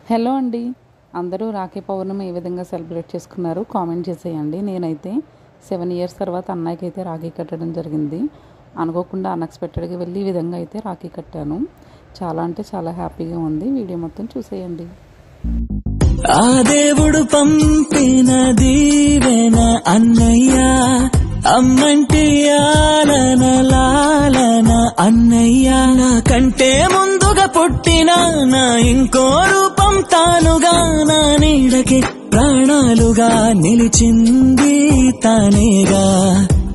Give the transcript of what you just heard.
hello అండి అందరూ రాఖీ పౌర్ణమి ఏ విధంగా సెలబ్రేట్ చేసుకున్నారు కామెంట్ చేసేయండి నేనైతే సెవెన్ ఇయర్స్ తర్వాత అన్నయ్యకి అయితే రాఖీ కట్టడం జరిగింది అనుకోకుండా అన్ఎక్స్పెక్టెడ్గా వెళ్ళి ఈ విధంగా అయితే రాఖీ కట్టాను చాలా అంటే చాలా హ్యాపీగా ఉంది వీడియో మొత్తం చూసేయండి ఆ దేవుడు పంపిన దీవెన అన్నయ్య అమ్మంటి ఆలన లాలన అన్నయ్య నా కంటే ముందుగా పుట్టిన నా ఇంకో రూపం తానుగా నా నీడకి ప్రాణాలుగా నిలిచింది తానేగా